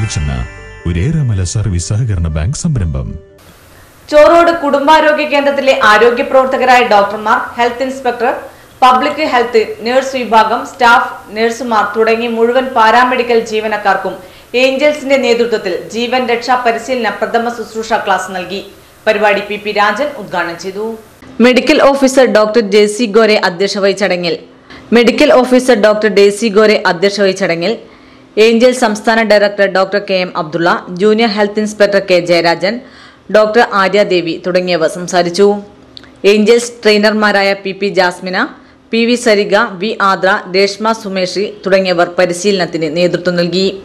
വെളിച്ചെണ്ണ ഒരേറെമല സർവീസ് സഹകരണ ബാങ്ക് സംരംഭം ചോറോട് കുടുംബാരോഗ്യ കേന്ദ്രത്തിലെ ആരോഗ്യ പ്രവർത്തകരായ ഡോക്ടർമാർ health inspector public health nurse വിഭാഗം സ്റ്റാഫ് നഴ്സുമാർ തുടങ്ങി മുഴുവൻ പാരാമെഡിക്കൽ ജീവനക്കാർക്കും ഏഞ്ചൽസിന്റെ നേതൃത്വത്തിൽ ജീവൻ രക്ഷാ പരിശീലന പ്രഥമ ശുശ്രൂഷ ക്ലാസ് നൽകി പരിപാടി പി പി രാജൻ ഉദ്ഘാടനം ചെയ്തു medical officer doctor Jessy Gore അധ്യക്ഷ വഹിച്ച ചടങ്ങിൽ medical officer doctor Daisy Gore അധ്യക്ഷ വഹിച്ച ചടങ്ങിൽ ഏഞ്ചൽ സംസ്ഥാന director doctor K M Abdulla junior health inspector K Jayarajan doctor Aryadevi തുടങ്ങിയവർ സംസാരിച്ചു ഏഞ്ചൽസ് ട്രെയിനർമാരായ P P Jasmina P V Sarika V Aadra Reshma Sumeshi തുടങ്ങിയവർ പരിശീലനത്തിന് നേതൃത്വം നൽകി